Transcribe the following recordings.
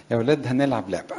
يا ولاد هنلعب لعبة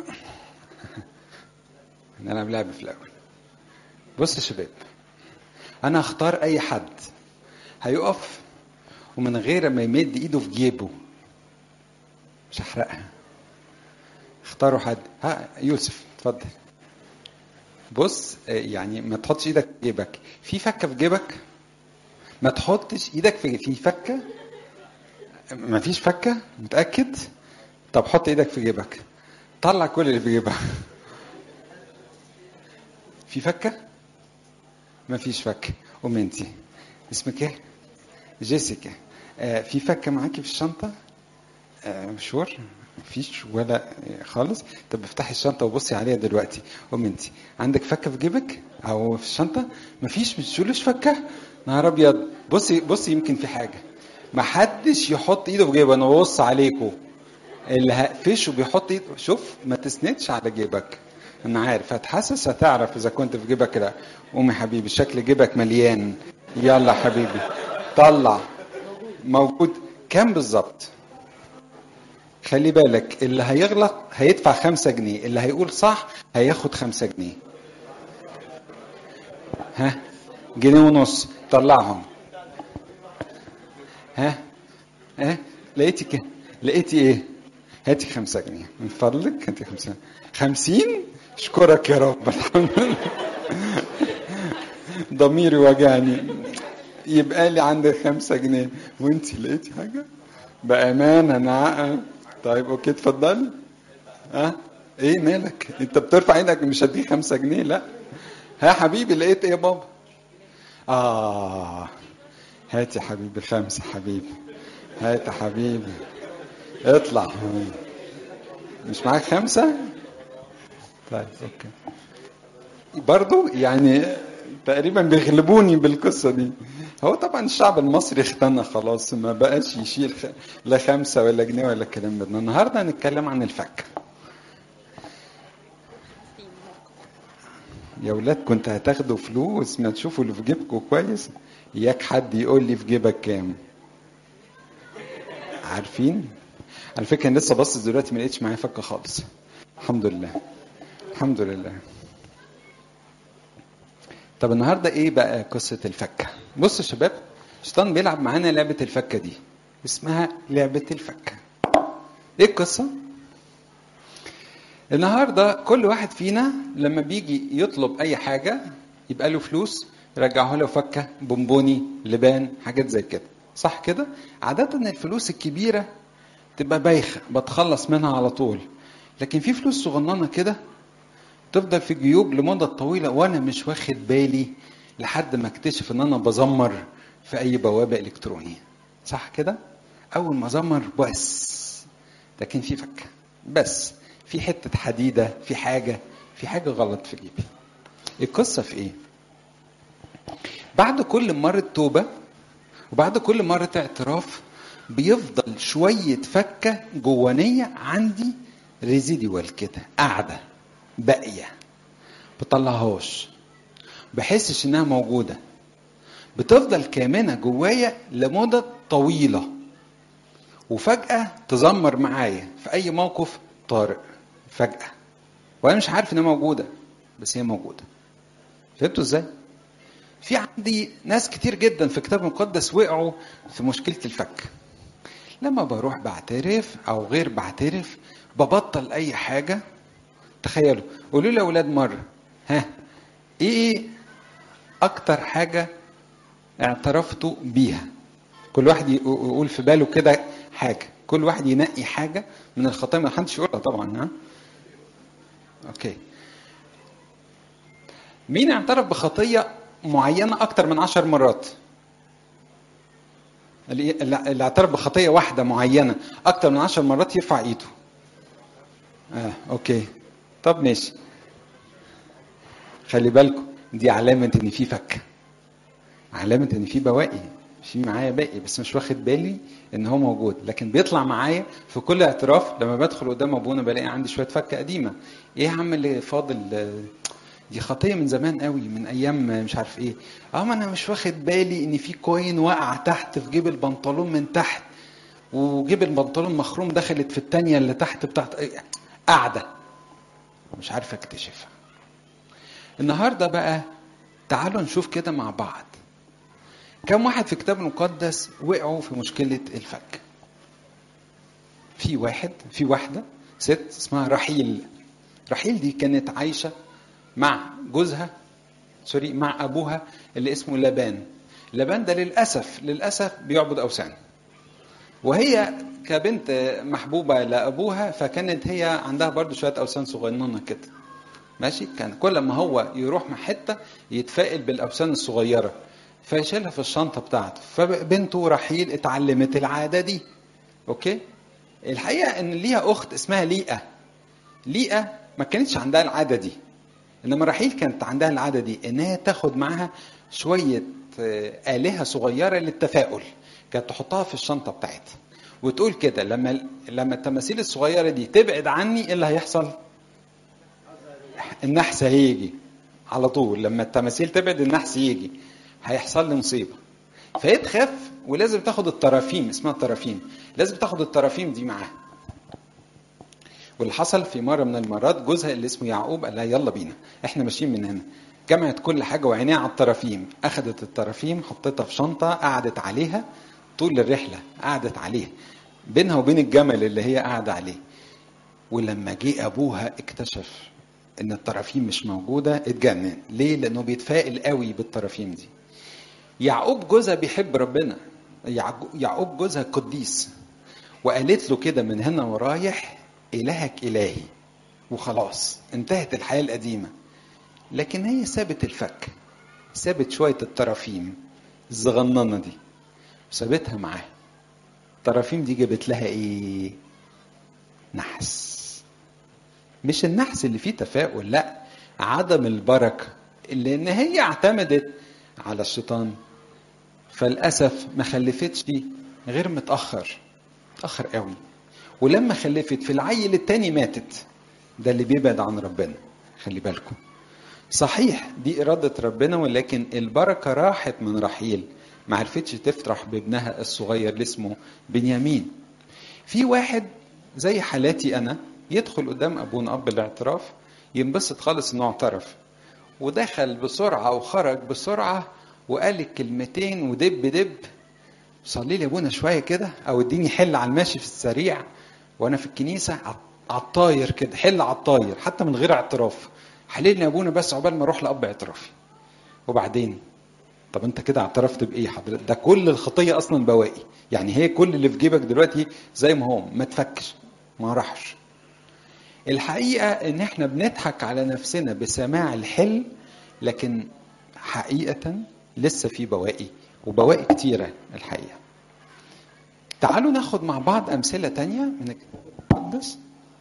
هنلعب لعبة في الأول بص يا شباب أنا هختار أي حد هيقف ومن غير ما يمد إيده في جيبه مش هحرقها اختاروا حد ها يوسف اتفضل بص يعني ما تحطش ايدك في جيبك في فكه في جيبك ما تحطش ايدك في في فكه ما فيش فكه متاكد طب حط ايدك في جيبك طلع كل اللي في جيبك في فكه ما فيش فكه قوم انت اسمك ايه جيسيكا آه في فكه معاكي في الشنطه آه شور مفيش ولا خالص طب افتحي الشنطه وبصي عليها دلوقتي قوم انت عندك فكه في جيبك او في الشنطه مفيش مش تقوليش فكه نهار ابيض بصي بصي يمكن في حاجه ما حدش يحط ايده في جيبه انا ببص عليكم اللي هقفشه بيحط ايده شوف ما تسندش على جيبك انا عارف هتحسس هتعرف اذا كنت في جيبك لا قوم يا حبيبي شكل جيبك مليان يلا حبيبي طلع موجود كام بالظبط خلي بالك اللي هيغلط هيدفع خمسة جنيه اللي هيقول صح هياخد خمسة جنيه ها جنيه ونص طلعهم ها ها لقيتي كده لقيتي ايه هاتي خمسة جنيه من فضلك هاتي خمسة خمسين اشكرك يا رب الحمد لله ضميري وجعني يبقى لي عندك خمسة جنيه وانت لقيتي حاجة بأمانة انا طيب اوكي اتفضلي ها أه؟ ايه مالك انت بترفع ايدك مش هديك خمسة جنيه لا ها حبيبي لقيت ايه يا بابا اه هات يا حبيبي خمسة حبيبي هات يا حبيبي اطلع مش معاك خمسة طيب اوكي برضو يعني تقريبا بيغلبوني بالقصة دي هو طبعا الشعب المصري اختنى خلاص ما بقاش يشيل خ... لا خمسة ولا جنيه ولا الكلام ده النهارده هنتكلم عن الفك يا ولاد كنت هتاخدوا فلوس ما تشوفوا اللي في جيبكم كويس اياك حد يقول لي في جيبك كام عارفين على فكره انا لسه باصص دلوقتي ما لقيتش معايا فكه خالص الحمد لله الحمد لله طب النهارده ايه بقى قصه الفكه بص يا شباب الشيطان بيلعب معانا لعبه الفكه دي اسمها لعبه الفكه ايه القصه النهارده كل واحد فينا لما بيجي يطلب اي حاجه يبقى له فلوس يرجعه له فكه بونبوني لبان حاجات زي كده صح كده عاده الفلوس الكبيره تبقى بايخه بتخلص منها على طول لكن في فلوس صغننه كده تفضل في جيوب لمدة طويلة وأنا مش واخد بالي لحد ما اكتشف إن أنا بزمر في أي بوابة إلكترونية صح كده؟ أول ما أزمر بس لكن في فكة بس في حتة حديدة في حاجة في حاجة غلط في جيبي القصة في إيه؟ بعد كل مرة توبة وبعد كل مرة اعتراف بيفضل شوية فكة جوانية عندي ريزيديوال كده قاعدة باقيه بطلعهاش بحسش انها موجوده بتفضل كامنه جوايا لمده طويله وفجاه تزمر معايا في اي موقف طارئ فجاه وانا مش عارف انها موجوده بس هي موجوده فهمتوا ازاي في عندي ناس كتير جدا في الكتاب المقدس وقعوا في مشكله الفك لما بروح بعترف او غير بعترف ببطل اي حاجه تخيلوا قولوا لي يا اولاد مره ها ايه اكتر حاجه اعترفتوا بيها كل واحد يقول في باله كده حاجه كل واحد ينقي حاجه من الخطايا ما حدش يقولها طبعا ها اوكي مين اعترف بخطيه معينه اكتر من عشر مرات اللي اعترف بخطيه واحده معينه اكتر من عشر مرات يرفع ايده اه اوكي طب ماشي خلي بالكم دي علامة إن في فك علامة إن في بواقي في معايا باقي بس مش واخد بالي إن هو موجود لكن بيطلع معايا في كل اعتراف لما بدخل قدام أبونا بلاقي عندي شوية فكة قديمة إيه يا عم اللي فاضل دي خطية من زمان قوي من أيام مش عارف إيه أه ما أنا مش واخد بالي إن في كوين وقع تحت في جيب البنطلون من تحت وجيب البنطلون مخروم دخلت في التانية اللي تحت بتاعت قاعده مش عارف اكتشفها النهارده بقى تعالوا نشوف كده مع بعض كم واحد في الكتاب المقدس وقعوا في مشكله الفك في واحد في واحده ست اسمها رحيل رحيل دي كانت عايشه مع جوزها سوري مع ابوها اللي اسمه لبان لبان ده للاسف للاسف بيعبد اوثان وهي كبنت محبوبه لابوها فكانت هي عندها برضو شويه اوثان صغننه كده ماشي كان كل ما هو يروح مع حته يتفائل بالاوثان الصغيره فيشيلها في الشنطه بتاعته فبنته رحيل اتعلمت العاده دي اوكي الحقيقه ان ليها اخت اسمها ليئه ليئه ما كانتش عندها العاده دي انما رحيل كانت عندها العاده دي ان هي تاخد معاها شويه الهه صغيره للتفاؤل كانت تحطها في الشنطه بتاعتها وتقول كده لما لما التماثيل الصغيره دي تبعد عني ايه اللي هيحصل؟ النحس هيجي على طول لما التماثيل تبعد النحس يجي هيحصل لي مصيبه فهي تخاف ولازم تاخد الترافيم اسمها الترافيم لازم تاخد الترافيم دي معاها واللي حصل في مره من المرات جوزها اللي اسمه يعقوب قال لها يلا بينا احنا ماشيين من هنا جمعت كل حاجه وعينيها على الترافيم اخذت الترافيم حطيتها في شنطه قعدت عليها طول الرحله قعدت عليها بينها وبين الجمل اللي هي قاعده عليه ولما جه ابوها اكتشف ان الترافيم مش موجوده اتجنن ليه لانه بيتفائل قوي بالترافيم دي يعقوب جوزها بيحب ربنا يعقوب جوزها قديس وقالت له كده من هنا ورايح إلهك إلهي وخلاص انتهت الحياة القديمة لكن هي سابت الفك سابت شوية الترافيم الصغننة دي سابتها معاه الترافيم دي جابت لها ايه نحس مش النحس اللي فيه تفاؤل لا عدم البركة لان هي اعتمدت على الشيطان فللأسف ما خلفتش غير متأخر متأخر قوي ولما خلفت في العيل التاني ماتت ده اللي بيبعد عن ربنا خلي بالكم صحيح دي إرادة ربنا ولكن البركة راحت من رحيل ما عرفتش تفرح بابنها الصغير اللي اسمه بنيامين في واحد زي حالاتي أنا يدخل قدام أبونا أب الاعتراف ينبسط خالص إنه اعترف ودخل بسرعة وخرج بسرعة وقال الكلمتين ودب دب صلي لي ابونا شويه كده او اديني حل على الماشي في السريع وانا في الكنيسه على الطاير كده حل على الطاير حتى من غير اعتراف حللني يا ابونا بس عقبال ما اروح لاب اعترافي وبعدين طب انت كده اعترفت بايه حضرتك ده كل الخطيه اصلا بواقي يعني هي كل اللي في جيبك دلوقتي زي ما هو ما تفكش ما راحش الحقيقه ان احنا بنضحك على نفسنا بسماع الحل لكن حقيقه لسه في بواقي وبواقي كتيرة الحقيقة تعالوا ناخد مع بعض أمثلة تانية من الكتاب المقدس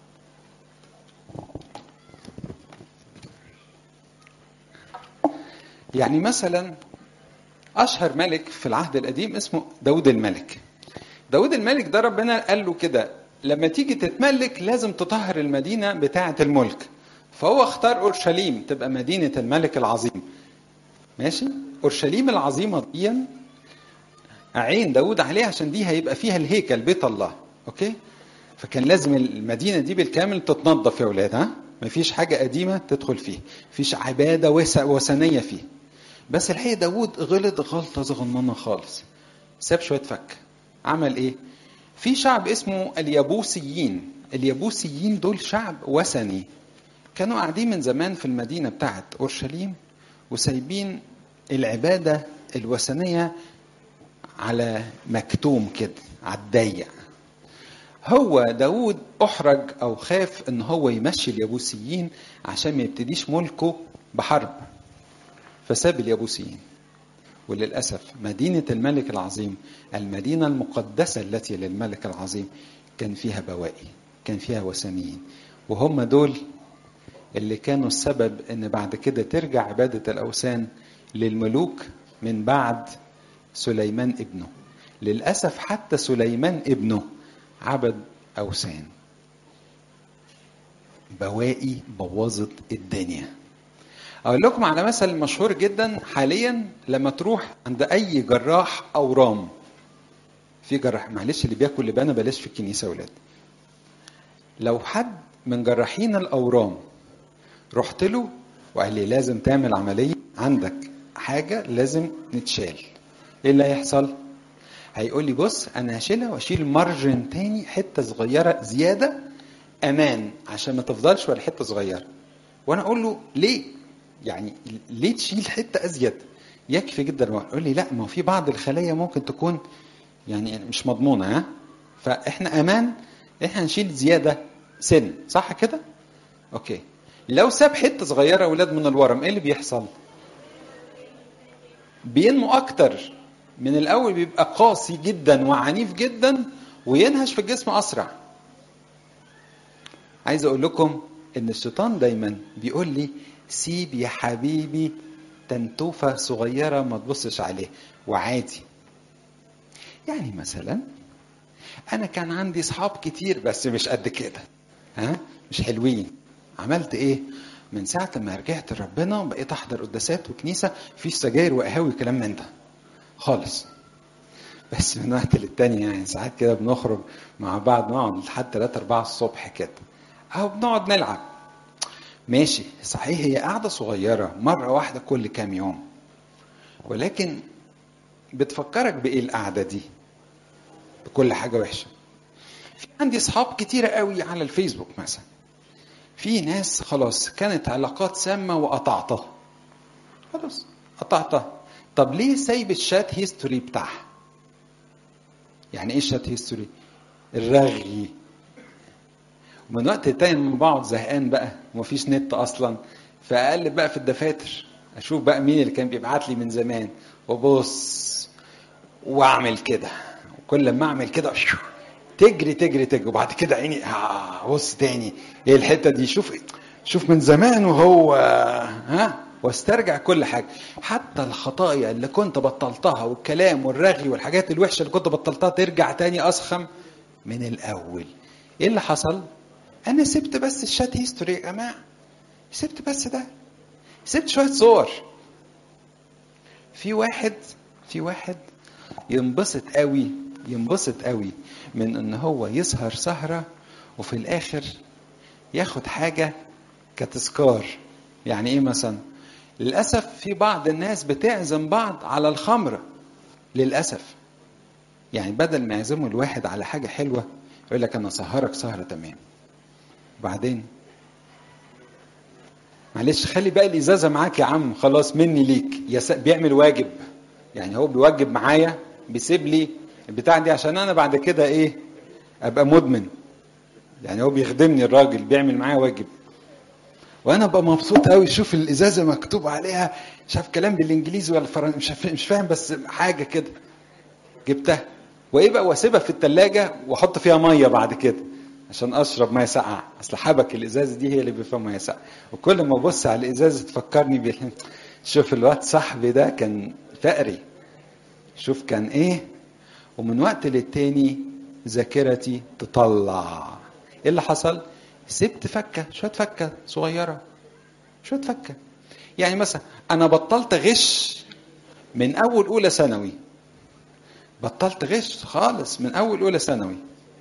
يعني مثلا أشهر ملك في العهد القديم اسمه داود الملك داود الملك ده ربنا قال له كده لما تيجي تتملك لازم تطهر المدينة بتاعة الملك فهو اختار أورشليم تبقى مدينة الملك العظيم ماشي أورشليم العظيمة دي عين داود عليها عشان دي هيبقى فيها الهيكل بيت الله أوكي فكان لازم المدينة دي بالكامل تتنظف يا ولاد ها مفيش حاجة قديمة تدخل فيه مفيش عبادة وثنية فيه بس الحقيقة داود غلط غلطة صغننة خالص ساب شوية فك عمل ايه في شعب اسمه اليابوسيين اليابوسيين دول شعب وثني كانوا قاعدين من زمان في المدينة بتاعت أورشليم وسايبين العبادة الوثنية على مكتوم كده على الضيق هو داود أحرج أو خاف إن هو يمشي اليابوسيين عشان ما يبتديش ملكه بحرب فساب اليابوسيين وللأسف مدينة الملك العظيم المدينة المقدسة التي للملك العظيم كان فيها بواقي كان فيها وثنيين وهم دول اللي كانوا السبب ان بعد كده ترجع عبادة الأوثان للملوك من بعد سليمان ابنه للأسف حتى سليمان ابنه عبد أوثان بواقي بوظت الدنيا أقول لكم على مثل مشهور جدا حاليا لما تروح عند أي جراح أو رام في جراح معلش اللي بياكل لبانة بلاش في الكنيسة ولاد لو حد من جراحين الاورام رحت له وقال لي لازم تعمل عمليه عندك حاجه لازم نتشال ايه اللي هيحصل هيقول لي بص انا هشيلها واشيل مارجن تاني حته صغيره زياده امان عشان ما تفضلش ولا حته صغيره وانا اقول له ليه يعني ليه تشيل حته ازيد يكفي جدا يقول لي لا ما هو في بعض الخلايا ممكن تكون يعني مش مضمونه ها فاحنا امان احنا هنشيل زياده سن صح كده اوكي لو ساب حته صغيره يا اولاد من الورم ايه اللي بيحصل بينمو اكتر من الاول بيبقى قاسي جدا وعنيف جدا وينهش في الجسم اسرع عايز اقول لكم ان الشيطان دايما بيقول لي سيب يا حبيبي تنتوفة صغيرة ما تبصش عليه وعادي يعني مثلا انا كان عندي اصحاب كتير بس مش قد كده ها مش حلوين عملت ايه من ساعة ما رجعت لربنا بقيت احضر قداسات وكنيسة فيش سجاير وقهاوي وكلام من ده خالص بس من وقت للتاني يعني ساعات كده بنخرج مع بعض نقعد لحد 3 4 الصبح كده او بنقعد نلعب ماشي صحيح هي قاعدة صغيرة مرة واحدة كل كام يوم ولكن بتفكرك بإيه القعدة دي بكل حاجة وحشة في عندي أصحاب كتيرة قوي على الفيسبوك مثلا في ناس خلاص كانت علاقات سامة وقطعتها خلاص قطعتها طب ليه سايب الشات هيستوري بتاعها يعني ايه الشات هيستوري الرغي ومن وقت لتاني لما بقعد زهقان بقى ومفيش نت اصلا فاقلب بقى في الدفاتر اشوف بقى مين اللي كان بيبعت لي من زمان وبص واعمل كده وكل ما اعمل كده تجري تجري تجري وبعد كده عيني آه بص تاني ايه الحته دي شوف شوف من زمان وهو ها واسترجع كل حاجه حتى الخطايا اللي كنت بطلتها والكلام والرغي والحاجات الوحشه اللي كنت بطلتها ترجع تاني اسخم من الاول ايه اللي حصل انا سبت بس الشات هيستوري يا جماعه سبت بس ده سبت شويه صور في واحد في واحد ينبسط قوي ينبسط قوي من ان هو يسهر سهره وفي الاخر ياخد حاجه كتذكار يعني ايه مثلا للاسف في بعض الناس بتعزم بعض على الخمره للاسف يعني بدل ما يعزموا الواحد على حاجه حلوه يقول لك انا سهرك سهره تمام وبعدين معلش خلي بقى الازازه معاك يا عم خلاص مني ليك يس... بيعمل واجب يعني هو بيوجب معايا بيسيب لي البتاع دي عشان انا بعد كده ايه ابقى مدمن يعني هو بيخدمني الراجل بيعمل معايا واجب وانا ابقى مبسوط قوي شوف الازازه مكتوب عليها مش عارف كلام بالانجليزي ولا فرن... مش مش فاهم بس حاجه كده جبتها وايه بقى واسيبها في الثلاجه واحط فيها ميه بعد كده عشان اشرب ميه ساقعه اصل حبك الازازه دي هي اللي بيفهم ميه ساقعه وكل ما ابص على الازازه تفكرني بال شوف الواد صاحبي ده كان فقري شوف كان ايه ومن وقت للتاني ذاكرتي تطلع ايه اللي حصل سبت فكه شويه فكه صغيره شويه فكه يعني مثلا انا بطلت غش من اول اولى ثانوي بطلت غش خالص من اول اولى ثانوي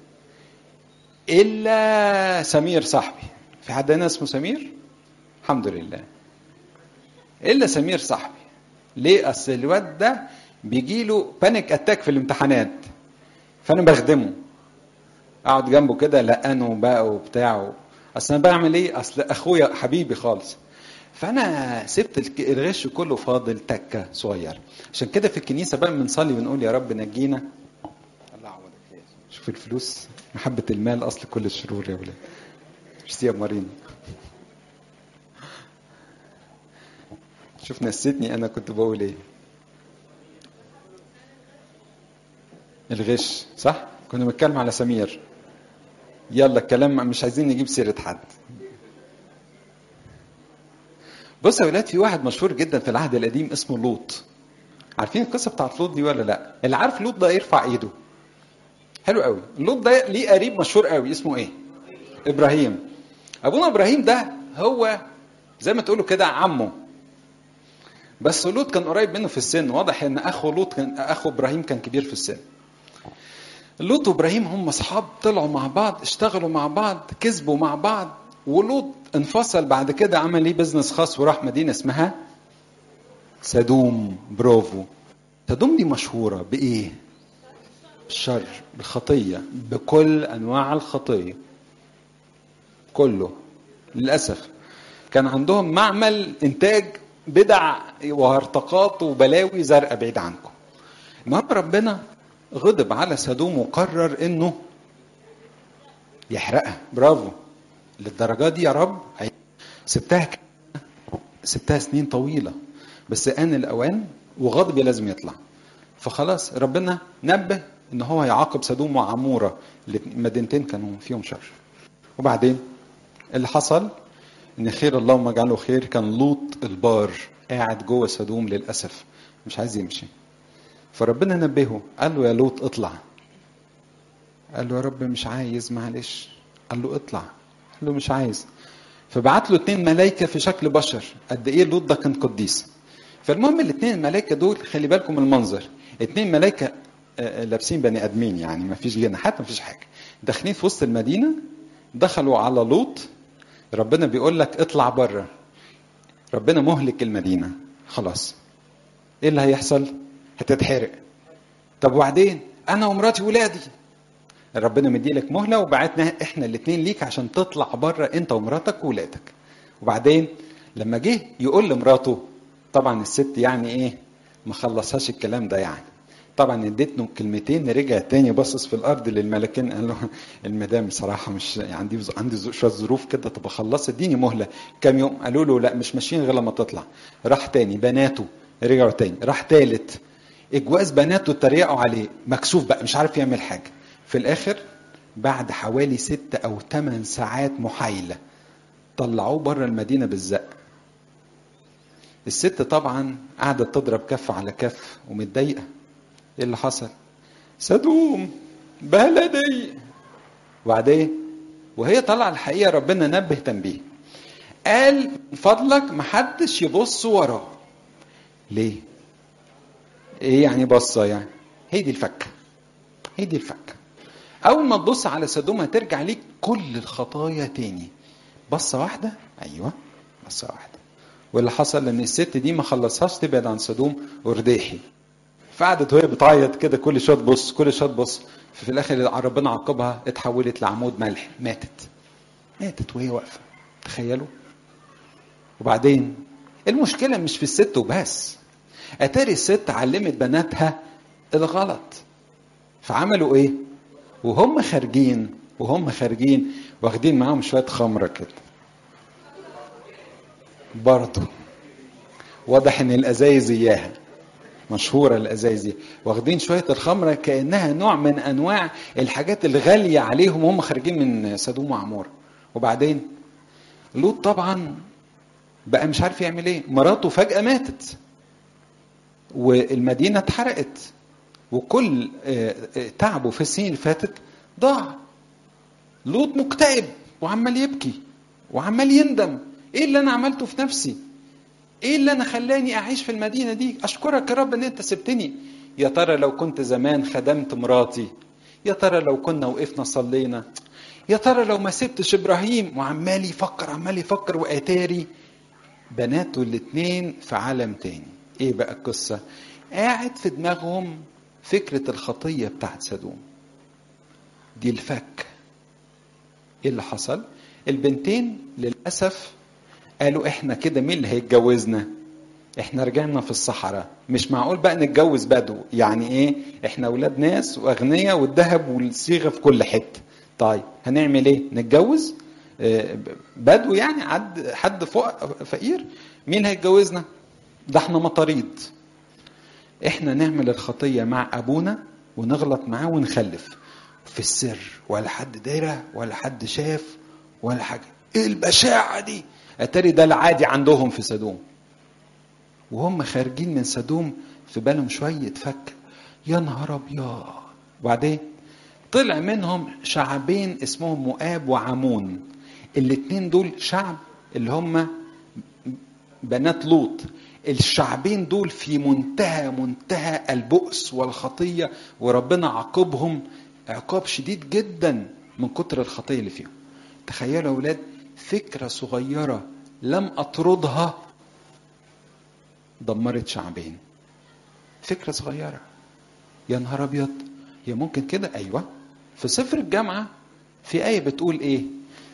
الا سمير صاحبي في حد هنا اسمه سمير الحمد لله الا سمير صاحبي ليه اصل الواد ده بيجي له بانيك اتاك في الامتحانات فانا بخدمه اقعد جنبه كده لقنه بقى وبتاع اصل انا بعمل ايه اصل اخويا حبيبي خالص فانا سبت الغش كله فاضل تكه صغيره عشان كده في الكنيسه بقى بنصلي ونقول يا رب نجينا الله يعوضك شوف الفلوس محبه المال اصل كل الشرور يا ولاد مش يا مارينا شوف نسيتني انا كنت بقول ايه الغش صح كنا بنتكلم على سمير يلا الكلام مش عايزين نجيب سيره حد بص يا ولاد في واحد مشهور جدا في العهد القديم اسمه لوط عارفين القصه بتاعت لوط دي ولا لا اللي عارف لوط ده يرفع ايده حلو قوي لوط ده ليه قريب مشهور قوي اسمه ايه ابراهيم ابونا ابراهيم ده هو زي ما تقولوا كده عمه بس لوط كان قريب منه في السن واضح ان اخو لوط كان اخو ابراهيم كان كبير في السن لوط وابراهيم هم اصحاب طلعوا مع بعض اشتغلوا مع بعض كسبوا مع بعض ولوط انفصل بعد كده عمل ليه بزنس خاص وراح مدينه اسمها سدوم برافو سدوم دي مشهوره بايه بالشر بالخطيه بكل انواع الخطيه كله للاسف كان عندهم معمل انتاج بدع وهرطقات وبلاوي زرقاء بعيد عنكم المهم ربنا غضب على سدوم وقرر انه يحرقها برافو للدرجه دي يا رب سبتها سبتها سنين طويله بس ان الاوان وغضبي لازم يطلع فخلاص ربنا نبه ان هو يعاقب سدوم وعموره المدينتين كانوا فيهم شر وبعدين اللي حصل ان خير اللهم اجعله خير كان لوط البار قاعد جوه سدوم للاسف مش عايز يمشي فربنا نبهه قال له يا لوط اطلع قال له يا رب مش عايز معلش قال له اطلع قال له مش عايز فبعت له اتنين ملايكة في شكل بشر قد ايه لوط ده كان قديس فالمهم الاتنين الملايكة دول خلي بالكم المنظر اتنين ملايكة لابسين بني ادمين يعني ما فيش جناحات ما فيش حاجة داخلين في وسط المدينة دخلوا على لوط ربنا بيقول لك اطلع بره ربنا مهلك المدينة خلاص ايه اللي هيحصل هتتحرق طب وبعدين انا ومراتي ولادي ربنا مدي لك مهله وبعتنا احنا الاثنين ليك عشان تطلع بره انت ومراتك وولادك وبعدين لما جه يقول لمراته طبعا الست يعني ايه ما خلصهاش الكلام ده يعني طبعا اديت له كلمتين رجع تاني باصص في الارض للملكين قال له المدام صراحه مش عندي عندي شويه ظروف كده طب اخلص اديني مهله كام يوم قالوا له لا مش ماشيين غير لما تطلع راح تاني بناته رجعوا تاني راح تالت اجواز بناته اتريقوا عليه مكسوف بقى مش عارف يعمل حاجه في الاخر بعد حوالي ست او ثمان ساعات محايله طلعوه بره المدينه بالزق الست طبعا قعدت تضرب كف على كف ومتضايقه ايه اللي حصل سدوم بلدي وبعدين وهي طالعه الحقيقه ربنا نبه تنبيه قال من فضلك محدش يبص وراه ليه ايه يعني بصه يعني هي دي الفكه هي دي الفكه اول ما تبص على سدوم هترجع ليك كل الخطايا تاني بصه واحده ايوه بصه واحده واللي حصل ان الست دي ما خلصهاش تبعد عن سدوم ورديحي فقعدت وهي بتعيط كده كل شويه تبص كل شويه تبص ففي الاخر ربنا عاقبها اتحولت لعمود ملح ماتت ماتت وهي واقفه تخيلوا وبعدين المشكله مش في الست وبس اتاري الست علمت بناتها الغلط فعملوا ايه وهم خارجين وهم خارجين واخدين معاهم شويه خمره كده برضه واضح ان الازايز اياها مشهوره الازايز دي واخدين شويه الخمره كانها نوع من انواع الحاجات الغاليه عليهم وهم خارجين من سدوم وعمور وبعدين لوط طبعا بقى مش عارف يعمل ايه مراته فجاه ماتت والمدينه اتحرقت وكل تعبه في السنين اللي فاتت ضاع لوط مكتئب وعمال يبكي وعمال يندم ايه اللي انا عملته في نفسي ايه اللي انا خلاني اعيش في المدينه دي اشكرك يا رب ان انت سبتني يا ترى لو كنت زمان خدمت مراتي يا ترى لو كنا وقفنا صلينا يا ترى لو ما سبتش ابراهيم وعمال يفكر عمال يفكر واتاري بناته الاتنين في عالم تاني ايه بقى القصه قاعد في دماغهم فكره الخطيه بتاعت سدوم دي الفك ايه اللي حصل البنتين للاسف قالوا احنا كده مين اللي هيتجوزنا احنا رجعنا في الصحراء مش معقول بقى نتجوز بدو يعني ايه احنا اولاد ناس واغنياء والذهب والصيغه في كل حته طيب هنعمل ايه نتجوز اه بدو يعني حد حد فوق فقير مين هيتجوزنا ده احنا مطاريد احنا نعمل الخطيه مع ابونا ونغلط معاه ونخلف في السر ولا حد دايره ولا حد شاف ولا حاجه ايه البشاعه دي اتاري ده العادي عندهم في سدوم وهم خارجين من سدوم في بالهم شويه فك يا نهار ابيض وبعدين طلع منهم شعبين اسمهم مؤاب وعمون الاتنين دول شعب اللي هم بنات لوط الشعبين دول في منتهى منتهى البؤس والخطية وربنا عاقبهم عقاب شديد جدا من كتر الخطيه اللي فيهم تخيلوا يا اولاد فكره صغيره لم اطردها دمرت شعبين فكره صغيره يا نهار ابيض هي ممكن كده ايوه في سفر الجامعه في ايه بتقول ايه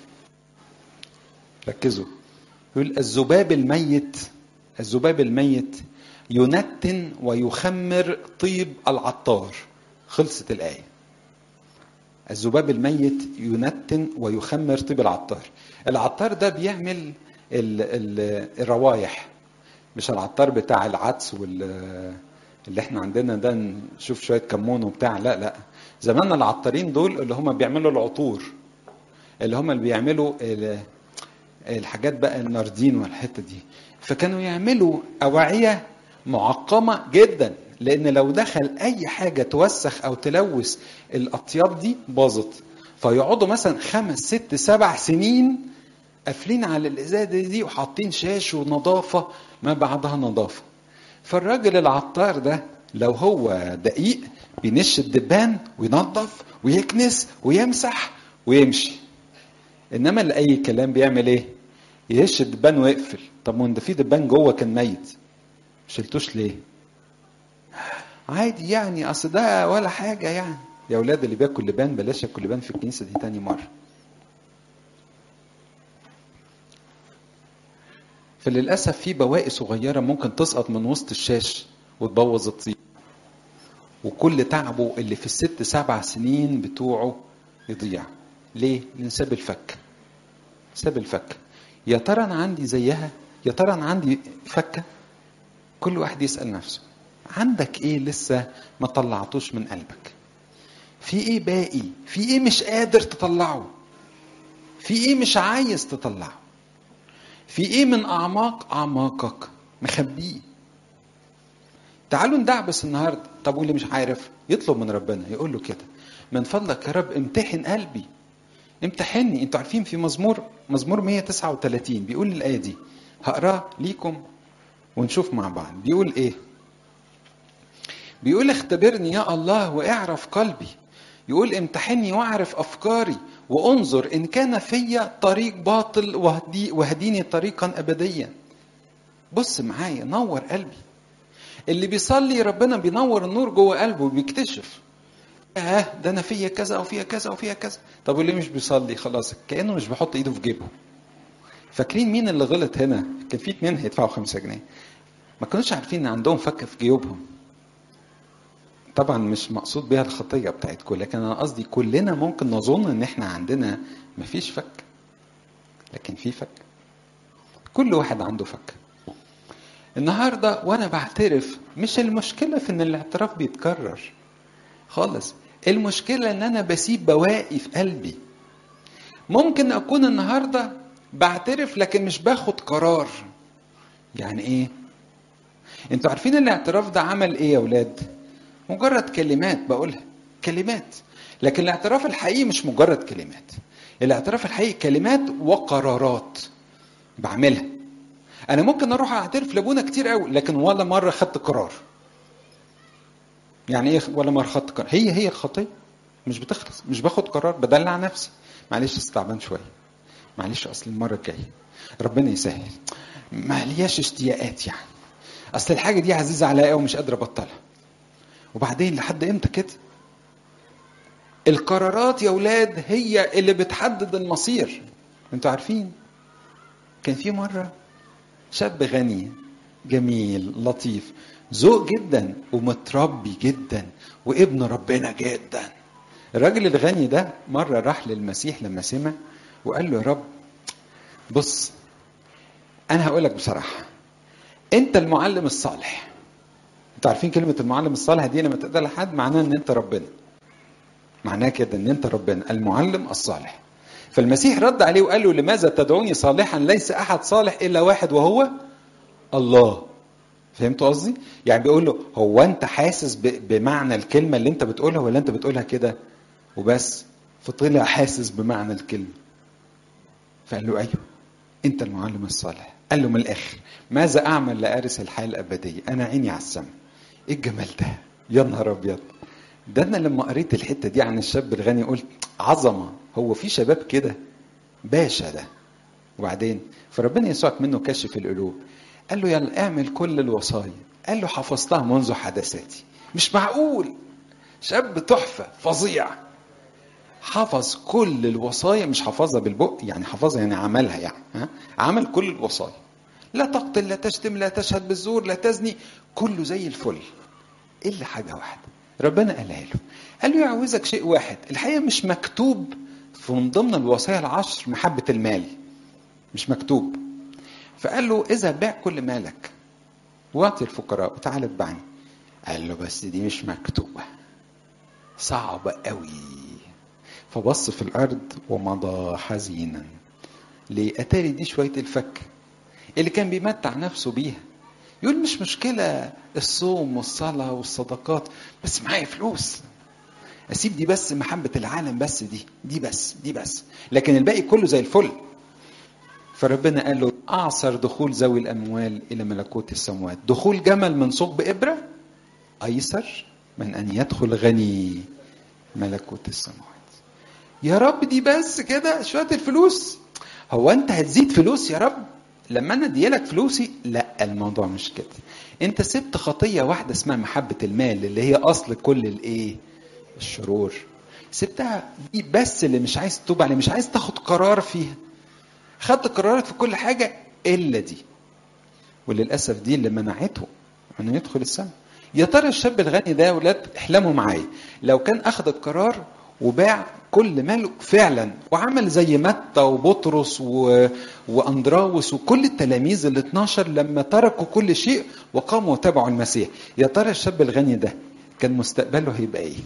ركزوا يقول الذباب الميت الذباب الميت ينتن ويخمر طيب العطار خلصت الآية الذباب الميت ينتن ويخمر طيب العطار العطار ده بيعمل ال ال الروايح مش العطار بتاع العدس وال اللي احنا عندنا ده نشوف شويه كمون وبتاع لا لا زمان العطارين دول اللي هم بيعملوا العطور اللي هم اللي بيعملوا الحاجات بقى الناردين والحته دي فكانوا يعملوا اوعيه معقمه جدا لان لو دخل اي حاجه توسخ او تلوث الاطياب دي باظت فيقعدوا مثلا خمس ست سبع سنين قافلين على الازازه دي وحاطين شاش ونظافه ما بعدها نظافه فالراجل العطار ده لو هو دقيق بينش الدبان وينظف ويكنس ويمسح ويمشي انما اللي اي كلام بيعمل ايه يهش الدبان ويقفل طب ما ده في دبان جوه كان ميت شلتوش ليه عادي يعني اصل ده ولا حاجه يعني يا اولاد اللي بياكل لبان بلاش ياكل لبان في الكنيسه دي تاني مره فللاسف في بواقي صغيره ممكن تسقط من وسط الشاش وتبوظ الطيب وكل تعبه اللي في الست سبع سنين بتوعه يضيع ليه؟ لان ساب الفك ساب الفك يا ترى انا عندي زيها يا ترى انا عندي فكه كل واحد يسال نفسه عندك ايه لسه ما طلعتوش من قلبك في ايه باقي في ايه مش قادر تطلعه في ايه مش عايز تطلعه في ايه من اعماق اعماقك مخبيه تعالوا ندعبس النهارده طب واللي مش عارف يطلب من ربنا يقول له كده من فضلك يا رب امتحن قلبي امتحني انتوا عارفين في مزمور مزمور 139 بيقول الايه دي هقراه ليكم ونشوف مع بعض بيقول ايه بيقول اختبرني يا الله واعرف قلبي يقول امتحني واعرف افكاري وانظر ان كان فيا طريق باطل وهدي وهديني طريقا ابديا بص معايا نور قلبي اللي بيصلي ربنا بينور النور جوه قلبه وبيكتشف اه ده انا فيا كذا او فيا كذا او فيا كذا طب واللي مش بيصلي خلاص كانه مش بيحط ايده في جيبه فاكرين مين اللي غلط هنا كان في اتنين هيدفعوا خمسة جنيه ما كانوش عارفين ان عندهم فك في جيوبهم طبعا مش مقصود بيها الخطية بتاعتكم لكن انا قصدي كلنا ممكن نظن ان احنا عندنا مفيش فك لكن في فك كل واحد عنده فك النهاردة وانا بعترف مش المشكلة في ان الاعتراف بيتكرر خالص المشكلة ان انا بسيب بواقي في قلبي ممكن اكون النهاردة بعترف لكن مش باخد قرار يعني ايه انتوا عارفين الاعتراف ده عمل ايه يا اولاد مجرد كلمات بقولها كلمات لكن الاعتراف الحقيقي مش مجرد كلمات الاعتراف الحقيقي كلمات وقرارات بعملها انا ممكن اروح اعترف لابونا كتير قوي لكن ولا مره خدت قرار يعني ايه ولا مره خدت قرار هي هي الخطيه مش بتخلص مش باخد قرار بدلع نفسي معلش استعبان شويه معلش اصل المره الجايه ربنا يسهل ما لياش اشتياقات يعني اصل الحاجه دي عزيزه عليا ومش قادر ابطلها وبعدين لحد امتى كده القرارات يا اولاد هي اللي بتحدد المصير انتوا عارفين كان في مره شاب غني جميل لطيف ذوق جدا ومتربي جدا وابن ربنا جدا الراجل الغني ده مرة راح للمسيح لما سمع وقال له يا رب بص أنا هقول لك بصراحة أنت المعلم الصالح أنتوا عارفين كلمة المعلم الصالح دي لما تقدر لحد معناها إن أنت ربنا معناه كده إن أنت ربنا المعلم الصالح فالمسيح رد عليه وقال له لماذا تدعوني صالحا ليس أحد صالح إلا واحد وهو الله فهمتوا قصدي؟ يعني بيقول له هو انت حاسس بمعنى الكلمه اللي انت بتقولها ولا انت بتقولها كده وبس؟ فطلع حاسس بمعنى الكلمه. فقال له ايوه انت المعلم الصالح. قال له من الاخر ماذا اعمل لارث الحياه الابديه؟ انا عيني على السماء. ايه الجمال ده؟ يا نهار ابيض. ده انا لما قريت الحته دي عن الشاب الغني قلت عظمه هو في شباب كده باشا ده وبعدين فربنا يسوع منه كشف القلوب قال له يلا اعمل كل الوصايا قال له حفظتها منذ حدثاتي مش معقول شاب تحفه فظيع حفظ كل الوصايا مش حفظها بالبق يعني حفظها يعني عملها يعني ها؟ عمل كل الوصايا لا تقتل لا تشتم لا تشهد بالزور لا تزني كله زي الفل الا حاجه واحده ربنا قالها له قال له يعوزك شيء واحد الحقيقه مش مكتوب في من ضمن الوصايا العشر محبه المال مش مكتوب فقال له اذا بيع كل مالك واعطي الفقراء وتعالى اتبعني قال له بس دي مش مكتوبه صعبه قوي فبص في الارض ومضى حزينا ليه اتاري دي شويه الفك اللي كان بيمتع نفسه بيها يقول مش مشكله الصوم والصلاه والصدقات بس معايا فلوس اسيب دي بس محبه العالم بس دي دي بس دي بس لكن الباقي كله زي الفل فربنا قال له اعصر دخول ذوي الاموال الى ملكوت السماوات دخول جمل من ثقب ابره ايسر من ان يدخل غني ملكوت السماوات يا رب دي بس كده شويه الفلوس هو انت هتزيد فلوس يا رب لما انا اديلك فلوسي لا الموضوع مش كده انت سبت خطيه واحده اسمها محبه المال اللي هي اصل كل الايه الشرور سبتها دي بس اللي مش عايز تتوب عليه مش عايز تاخد قرار فيها خدت قرارات في كل حاجه الا دي وللاسف دي اللي منعته انه يدخل السماء يا ترى الشاب الغني ده يا ولاد احلموا معايا لو كان اخذ القرار وباع كل ماله فعلا وعمل زي متى وبطرس و... واندراوس وكل التلاميذ ال 12 لما تركوا كل شيء وقاموا وتبعوا المسيح يا ترى الشاب الغني ده كان مستقبله هيبقى ايه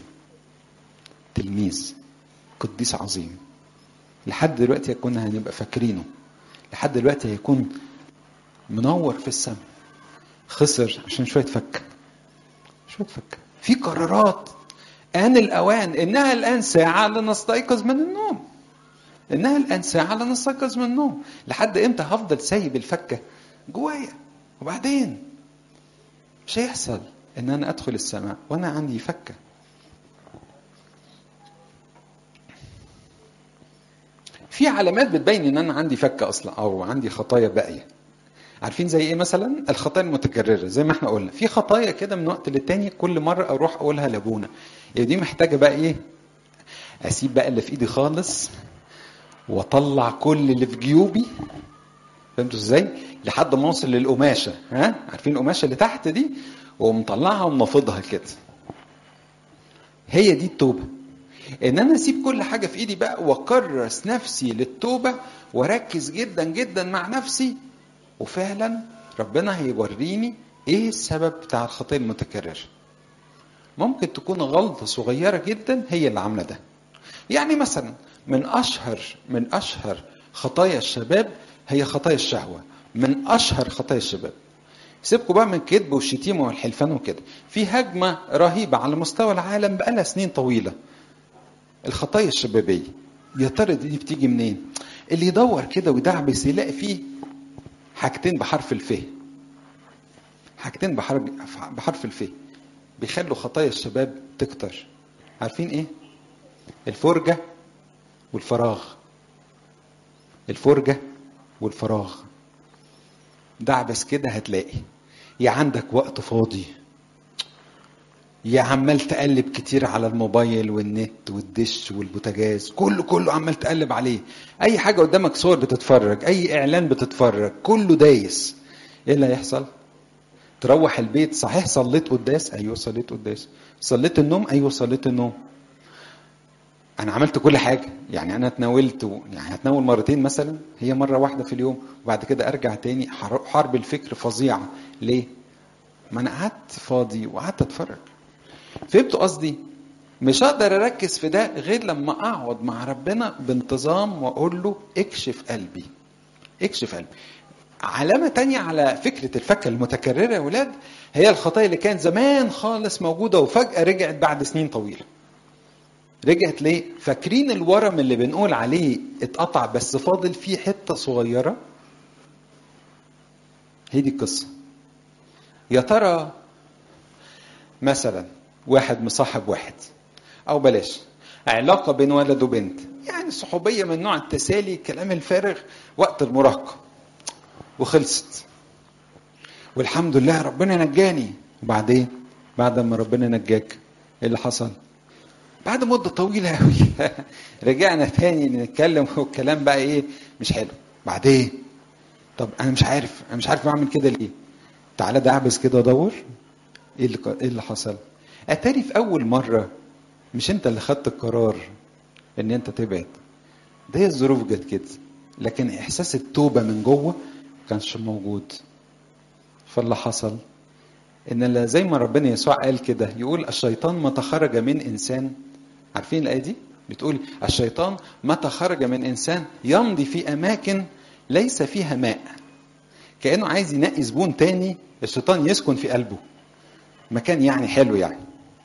تلميذ قديس عظيم لحد دلوقتي كنا هنبقى فاكرينه لحد دلوقتي هيكون منور في السماء خسر عشان شويه فك شويه فك في قرارات آن الأوان إنها الآن ساعة لنستيقظ من النوم إنها الآن ساعة لنستيقظ من النوم لحد إمتى هفضل سايب الفكة جوايا وبعدين مش هيحصل إن أنا أدخل السماء وأنا عندي فكة في علامات بتبين ان انا عندي فكه اصلا او عندي خطايا باقيه عارفين زي ايه مثلا الخطايا المتكرره زي ما احنا قلنا في خطايا كده من وقت للتاني كل مره اروح اقولها لابونا يعني دي محتاجه بقى ايه اسيب بقى اللي في ايدي خالص واطلع كل اللي في جيوبي فهمتوا ازاي لحد ما اوصل للقماشه ها عارفين القماشه اللي تحت دي ومطلعها ومنفضها كده هي دي التوبه ان انا اسيب كل حاجه في ايدي بقى واكرس نفسي للتوبه واركز جدا جدا مع نفسي وفعلا ربنا هيوريني ايه السبب بتاع الخطيه المتكرره ممكن تكون غلطه صغيره جدا هي اللي عامله ده يعني مثلا من اشهر من اشهر خطايا الشباب هي خطايا الشهوه من اشهر خطايا الشباب سيبكوا بقى من الكذب والشتيمه والحلفان وكده في هجمه رهيبه على مستوى العالم بقالها سنين طويله الخطايا الشبابيه يا ترى دي بتيجي منين اللي يدور كده ويدعبس يلاقي فيه حاجتين بحرف الف حاجتين بحرف بحرف الف بيخلوا خطايا الشباب تكتر عارفين ايه الفرجة والفراغ الفرجة والفراغ دعبس كده هتلاقي يا عندك وقت فاضي يا عمال تقلب كتير على الموبايل والنت والدش والبوتاجاز كله كله عمال تقلب عليه اي حاجه قدامك صور بتتفرج اي اعلان بتتفرج كله دايس ايه اللي هيحصل تروح البيت صحيح صليت قداس ايوه صليت قداس صليت النوم ايوه صليت النوم انا عملت كل حاجه يعني انا اتناولت و... يعني هتناول مرتين مثلا هي مره واحده في اليوم وبعد كده ارجع تاني حرب الفكر فظيعه ليه ما انا قعدت فاضي وقعدت اتفرج فهمتوا قصدي مش هقدر اركز في ده غير لما اقعد مع ربنا بانتظام واقول له اكشف قلبي اكشف قلبي علامة تانية على فكرة الفكة المتكررة يا ولاد هي الخطايا اللي كانت زمان خالص موجودة وفجأة رجعت بعد سنين طويلة رجعت ليه؟ فاكرين الورم اللي بنقول عليه اتقطع بس فاضل فيه حتة صغيرة؟ هي دي القصة. يا ترى مثلا واحد مصاحب واحد او بلاش علاقه بين ولد وبنت يعني صحوبيه من نوع التسالي الكلام الفارغ وقت المراهقه وخلصت والحمد لله ربنا نجاني وبعدين بعد ما ربنا نجاك ايه اللي حصل بعد مده طويله قوي رجعنا تاني نتكلم والكلام بقى ايه مش حلو بعدين طب انا مش عارف انا مش عارف اعمل كده ليه تعالى دعبس كده ادور ايه اللي ايه اللي حصل اتاري في اول مره مش انت اللي خدت القرار ان انت تبعد ده هي الظروف جت كده لكن احساس التوبه من جوه كانش موجود فاللي حصل ان زي ما ربنا يسوع قال كده يقول الشيطان متى خرج من انسان عارفين الايه دي بتقول الشيطان متى خرج من انسان يمضي في اماكن ليس فيها ماء كانه عايز ينقي زبون تاني الشيطان يسكن في قلبه مكان يعني حلو يعني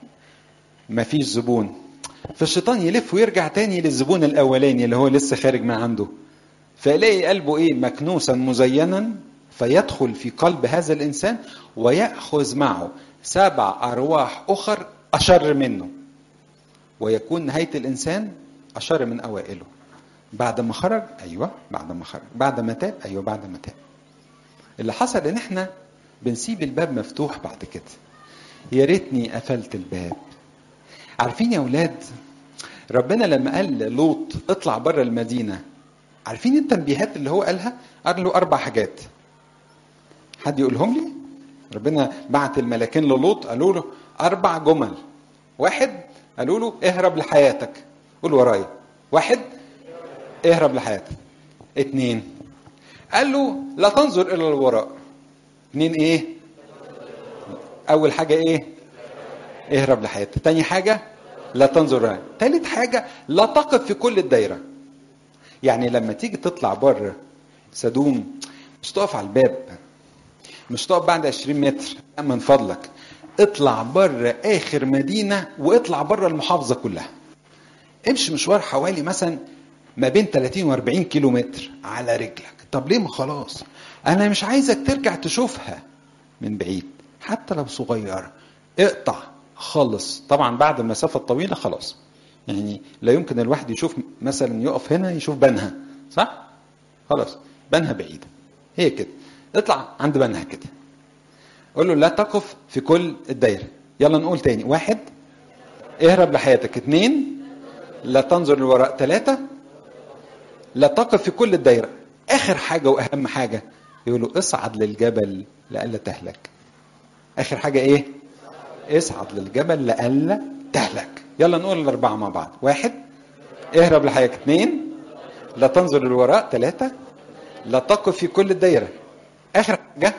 مفيش زبون فالشيطان يلف ويرجع تاني للزبون الاولاني اللي هو لسه خارج من عنده فيلاقي قلبه ايه مكنوسا مزينا فيدخل في قلب هذا الانسان وياخذ معه سبع ارواح اخر اشر منه ويكون نهايه الانسان اشر من اوائله بعد ما خرج ايوه بعد ما خرج بعد ما تاب ايوه بعد ما تاب اللي حصل ان احنا بنسيب الباب مفتوح بعد كده يا ريتني قفلت الباب عارفين يا اولاد ربنا لما قال لوط اطلع بره المدينه عارفين التنبيهات اللي هو قالها قال له اربع حاجات حد يقولهم لي ربنا بعت الملاكين للوط قالوا له اربع جمل واحد قالوا له اهرب لحياتك قول ورايا واحد اهرب لحياتك اتنين قال له لا تنظر الى الوراء اتنين ايه اول حاجه ايه اهرب لحياتك تاني حاجه لا تنظر لها تالت حاجه لا تقف في كل الدايره يعني لما تيجي تطلع بره سدوم مش تقف على الباب مش تقف بعد 20 متر من فضلك اطلع بره اخر مدينه واطلع بره المحافظه كلها امشي مشوار حوالي مثلا ما بين 30 و40 كيلو متر على رجلك طب ليه ما خلاص انا مش عايزك ترجع تشوفها من بعيد حتى لو صغيره اقطع خلص طبعا بعد المسافه الطويله خلاص يعني لا يمكن الواحد يشوف مثلا يقف هنا يشوف بنها صح خلاص بنها بعيده هي كده اطلع عند بنها كده قول له لا تقف في كل الدايره يلا نقول تاني واحد اهرب لحياتك اثنين لا تنظر للوراء ثلاثة لا تقف في كل الدايرة آخر حاجة وأهم حاجة يقولوا اصعد للجبل لئلا تهلك آخر حاجة إيه؟ اصعد للجبل لئلا تهلك يلا نقول الأربعة مع بعض واحد اهرب لحياتك اثنين لا تنظر للوراء ثلاثة لا تقف في كل الدايرة آخر حاجة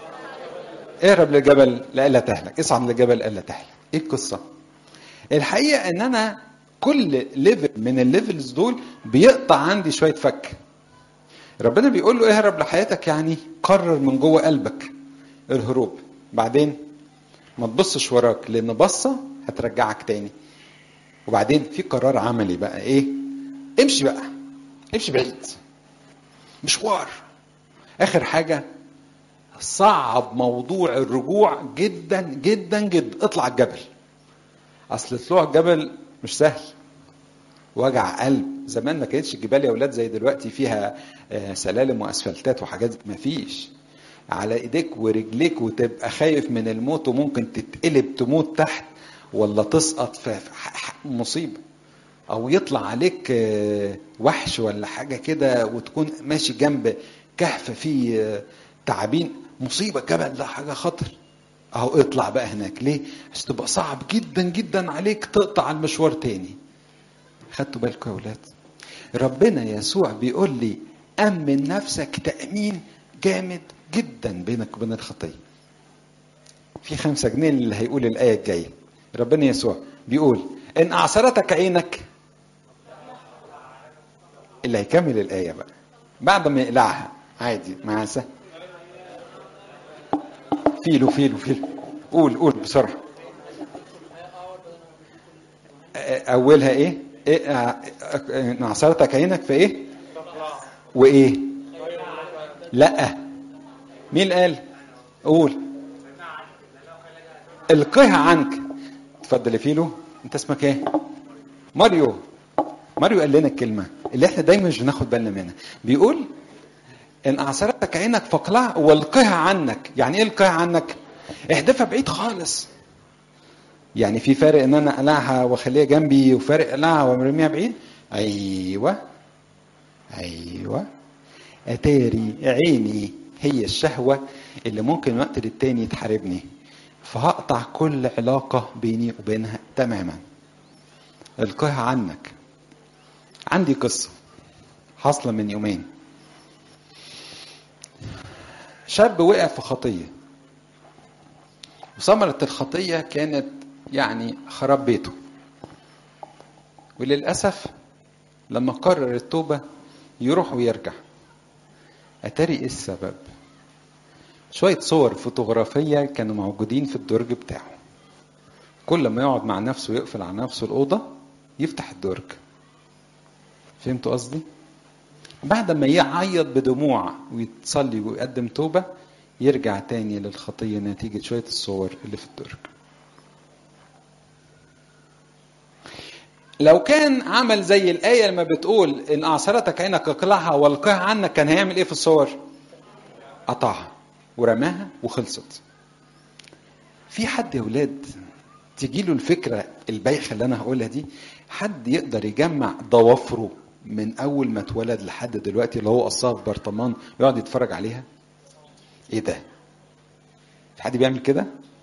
اهرب للجبل لئلا تهلك اصعد للجبل لئلا تهلك ايه القصة الحقيقة ان انا كل ليفل من الليفلز دول بيقطع عندي شوية فك ربنا بيقول له اهرب لحياتك يعني قرر من جوه قلبك الهروب بعدين ما تبصش وراك لان بصة هترجعك تاني وبعدين في قرار عملي بقى ايه امشي بقى امشي بعيد مشوار اخر حاجة صعب موضوع الرجوع جدا جدا جدا اطلع الجبل اصل طلوع الجبل مش سهل وجع قلب زمان ما كانتش الجبال يا اولاد زي دلوقتي فيها سلالم واسفلتات وحاجات ما فيش على ايديك ورجليك وتبقى خايف من الموت وممكن تتقلب تموت تحت ولا تسقط في مصيبه او يطلع عليك وحش ولا حاجه كده وتكون ماشي جنب كهف فيه تعابين مصيبه جبل ده حاجه خطر اهو اطلع بقى هناك ليه عشان تبقى صعب جدا جدا عليك تقطع المشوار تاني خدتوا بالكم يا ولاد ربنا يسوع بيقول لي امن نفسك تامين جامد جدا بينك وبين الخطيه في خمسة جنيه اللي هيقول الآية الجاية ربنا يسوع بيقول إن أعصرتك عينك اللي هيكمل الآية بقى بعد ما يقلعها عادي مع سهل فيلو فيلو فيلو قول قول بسرعة أولها إيه؟ إيه نعصرتك عينك في إيه؟ وإيه؟ لأ مين اللي قال؟ قول القها عنك اتفضل يا فيلو أنت اسمك إيه؟ ماريو ماريو قال لنا الكلمه اللي احنا دايما مش بناخد بالنا منها بيقول ان اعصرتك عينك فاقلع والقها عنك يعني ايه القها عنك احدفها بعيد خالص يعني في فرق ان انا اقلعها واخليها جنبي وفرق اقلعها وارميها بعيد ايوه ايوه اتاري عيني هي الشهوه اللي ممكن وقت للتاني تحاربني فهقطع كل علاقه بيني وبينها تماما القها عنك عندي قصه حاصله من يومين شاب وقع في خطيه وثمرة الخطية كانت يعني خراب بيته وللأسف لما قرر التوبة يروح ويرجع أتاري إيه السبب شوية صور فوتوغرافية كانوا موجودين في الدرج بتاعه كل ما يقعد مع نفسه ويقفل على نفسه الأوضة يفتح الدرج فهمتوا قصدي؟ بعد ما يعيط بدموع ويتصلي ويقدم توبة يرجع تاني للخطية نتيجة شوية الصور اللي في الدرج لو كان عمل زي الآية لما بتقول إن أعصرتك عينك اقلعها والقها عنك كان هيعمل إيه في الصور؟ قطعها ورماها وخلصت. في حد يا ولاد تجي له الفكرة البايخة اللي أنا هقولها دي حد يقدر يجمع ضوافره من أول ما اتولد لحد دلوقتي اللي هو قصها في برطمان ويقعد يتفرج عليها؟ إيه ده؟ في حد بيعمل كده؟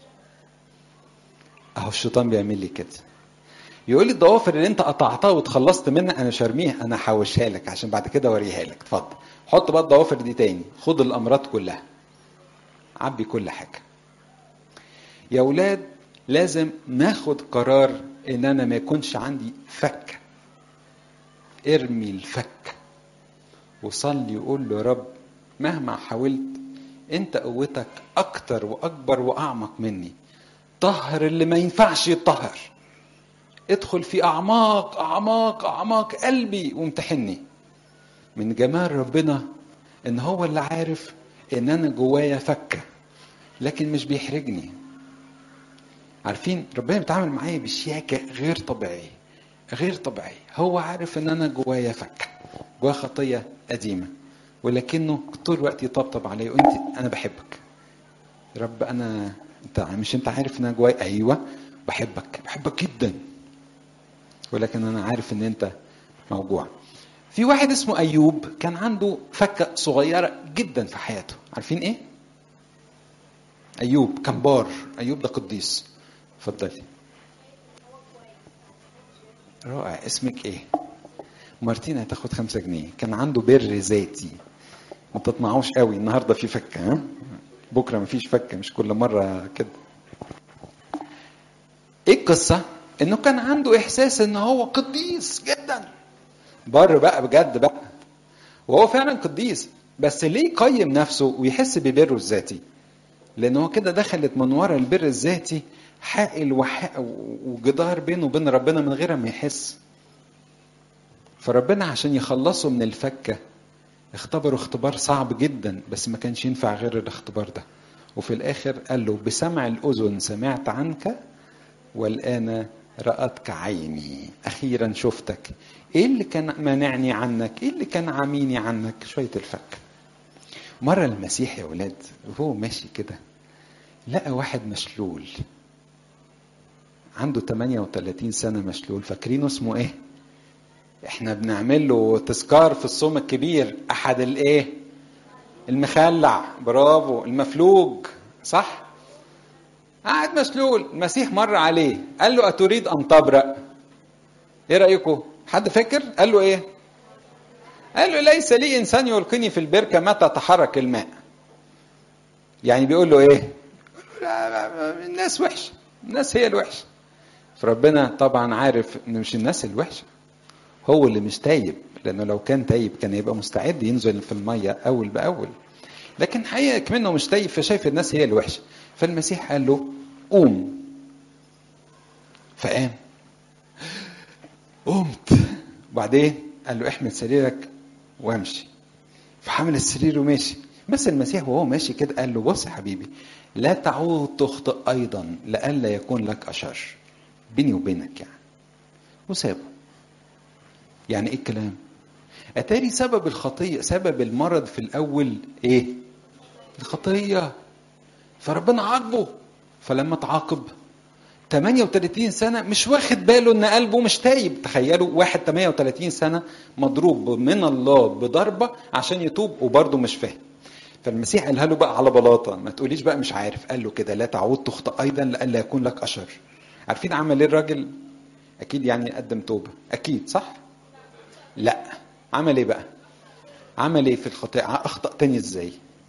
أهو الشيطان بيعمل لي كده. يقول لي الضوافر اللي انت قطعتها وتخلصت منها انا مش هرميها انا هحوشها لك عشان بعد كده اوريها لك اتفضل حط بقى الضوافر دي تاني خد الامراض كلها عبي كل حاجه يا اولاد لازم ناخد قرار ان انا ما يكونش عندي فك ارمي الفك وصلي وقول له يا رب مهما حاولت انت قوتك اكتر واكبر واعمق مني طهر اللي ما ينفعش يطهر ادخل في اعماق اعماق اعماق قلبي وامتحني من جمال ربنا ان هو اللي عارف ان انا جوايا فكه لكن مش بيحرجني عارفين ربنا بيتعامل معايا بشياكه غير طبيعيه غير طبيعيه هو عارف ان انا جوايا فكه جوايا خطيه قديمه ولكنه طول الوقت يطبطب عليا وانت انا بحبك رب انا انت مش انت عارف ان انا جوايا ايوه بحبك بحبك جدا ولكن انا عارف ان انت موجوع في واحد اسمه ايوب كان عنده فكه صغيره جدا في حياته عارفين ايه ايوب كان بار ايوب ده قديس اتفضلي رائع اسمك ايه مارتينا هتاخد خمسة جنيه كان عنده بر ذاتي ما تطمعوش قوي النهارده في فكه ها بكره مفيش فكه مش كل مره كده ايه القصه انه كان عنده احساس ان هو قديس جدا بر بقى بجد بقى وهو فعلا قديس بس ليه يقيم نفسه ويحس ببره الذاتي لان هو كده دخلت من ورا البر الذاتي حائل وح... وجدار بينه وبين ربنا من غير ما يحس فربنا عشان يخلصه من الفكه اختبروا اختبار صعب جدا بس ما كانش ينفع غير الاختبار ده وفي الاخر قال له بسمع الاذن سمعت عنك والآن رأتك عيني أخيرا شفتك إيه اللي كان مانعني عنك إيه اللي كان عاميني عنك شوية الفك مرة المسيح يا ولاد وهو ماشي كده لقى واحد مشلول عنده 38 سنة مشلول فاكرينه اسمه ايه احنا بنعمل له تذكار في الصوم الكبير احد الايه المخلع برافو المفلوج صح قاعد مسلول المسيح مر عليه قال له أتريد أن تبرأ إيه رأيكم حد فاكر قال له إيه قال له ليس لي إنسان يلقني في البركة متى تحرك الماء يعني بيقول له إيه الناس وحشة الناس هي الوحشة فربنا طبعا عارف إن مش الناس الوحشة هو اللي مش تايب لأنه لو كان تايب كان يبقى مستعد ينزل في المية أول بأول لكن حقيقة كمنه مش تايب فشايف الناس هي الوحشة فالمسيح قال له قوم فقام قمت وبعدين قال له احمل سريرك وامشي فحمل السرير وماشي بس المسيح وهو ماشي كده قال له بص يا حبيبي لا تعود تخطئ ايضا لئلا يكون لك اشر بيني وبينك يعني وسابه يعني ايه الكلام اتاري سبب الخطيه سبب المرض في الاول ايه الخطيه فربنا عاقبه فلما تعاقب 38 سنة مش واخد باله ان قلبه مش تايب تخيلوا واحد 38 سنة مضروب من الله بضربة عشان يتوب وبرضه مش فاهم فالمسيح قالها له بقى على بلاطة ما تقوليش بقى مش عارف قال له كده لا تعود تخطئ ايضا لئلا يكون لك اشر عارفين عمل ايه الراجل اكيد يعني قدم توبة اكيد صح لا عمل ايه بقى عمل ايه في الخطيئة اخطأ تاني ازاي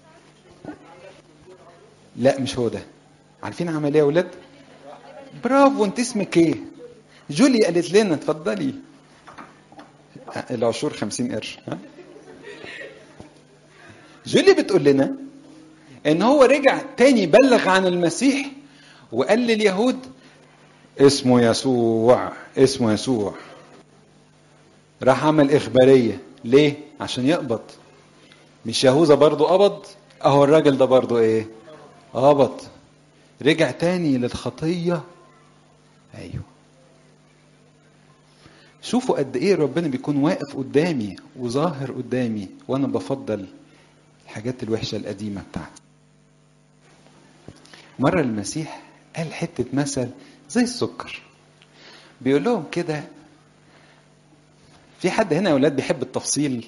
لا مش هو ده عارفين عمل ايه يا ولاد برافو انت اسمك ايه جولي قالت لنا اتفضلي العشور خمسين قرش ها؟ جولي بتقول لنا ان هو رجع تاني بلغ عن المسيح وقال لليهود اسمه يسوع اسمه يسوع راح عمل اخباريه ليه عشان يقبض مش يهوذا برضو قبض اهو الراجل ده برضو ايه قبض رجع تاني للخطيه ايوه شوفوا قد ايه ربنا بيكون واقف قدامي وظاهر قدامي وانا بفضل الحاجات الوحشه القديمه بتاعتي مره المسيح قال حته مثل زي السكر بيقول لهم كده في حد هنا يا ولاد بيحب التفصيل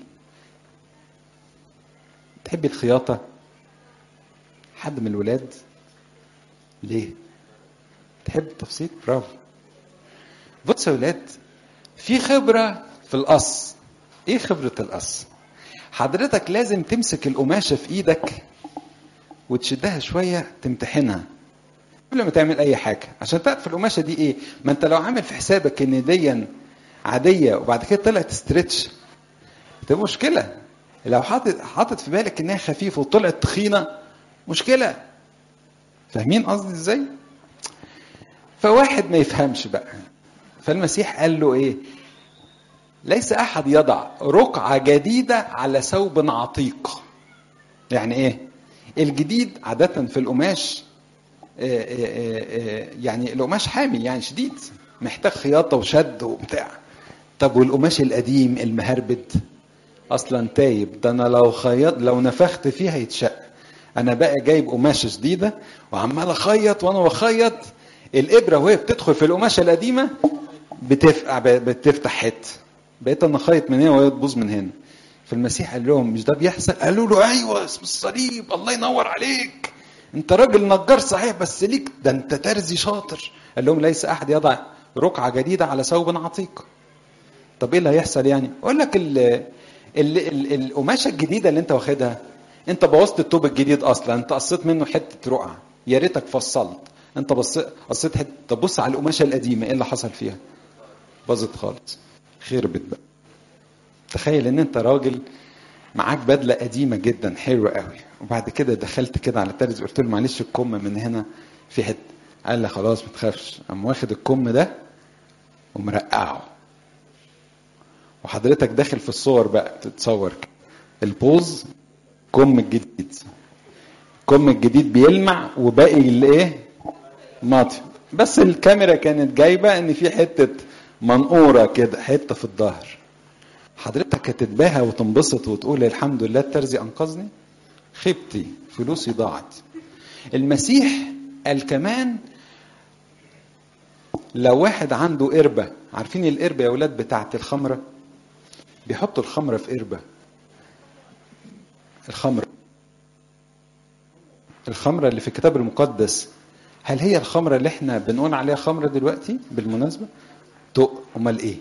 تحب الخياطه حد من الولاد ليه تحب التفصيل برافو بص يا ولاد في خبرة في القص ايه خبرة القص حضرتك لازم تمسك القماشة في ايدك وتشدها شوية تمتحنها قبل ما تعمل اي حاجة عشان تعرف القماشة دي ايه ما انت لو عامل في حسابك ان دي عادية وبعد كده طلعت ستريتش تبقى مشكلة لو حاطط حاطط في بالك انها خفيفة وطلعت تخينة مشكلة فاهمين قصدي ازاي؟ فواحد ما يفهمش بقى فالمسيح قال له ايه ليس احد يضع رقعه جديده على ثوب عتيق يعني ايه الجديد عاده في القماش آه، آه، آه، يعني القماش حامي يعني شديد محتاج خياطه وشد وبتاع طب والقماش القديم المهربد اصلا تايب ده انا لو خيط لو نفخت فيه هيتشق انا بقى جايب قماشه جديده وعمال اخيط وانا بخيط الابره وهي بتدخل في القماشه القديمه بتفقع بتفتح حته بقيت انا خيط من هنا وهي تبوظ من هنا فالمسيح قال لهم مش ده بيحصل قالوا له ايوه اسم الصليب الله ينور عليك انت راجل نجار صحيح بس ليك ده انت ترزي شاطر قال لهم ليس احد يضع رقعه جديده على ثوب عتيق طب ايه اللي هيحصل يعني اقول لك ال ال ال القماشه الجديده اللي انت واخدها انت بوظت التوب الجديد اصلا انت قصيت منه حته رقعه يا ريتك فصلت انت بص قصيت حته طب بص على القماشه القديمه ايه اللي حصل فيها باظت خالص خربت بقى تخيل ان انت راجل معاك بدله قديمه جدا حلوه قوي وبعد كده دخلت كده على الترز قلت له معلش الكم من هنا في حته قال لي خلاص ما تخافش قام واخد الكم ده ومرقعه وحضرتك داخل في الصور بقى تتصور كده. البوز كم الجديد كم الجديد بيلمع وباقي الايه ماطي بس الكاميرا كانت جايبه ان في حته منقوره كده حته في الظهر حضرتك هتتباهى وتنبسط وتقول الحمد لله الترزي انقذني خبتي فلوسي ضاعت المسيح قال كمان لو واحد عنده قربة عارفين القربة يا ولاد بتاعت الخمرة بيحطوا الخمرة في قربة الخمرة الخمرة اللي في الكتاب المقدس هل هي الخمرة اللي احنا بنقول عليها خمرة دلوقتي بالمناسبة تق امال ايه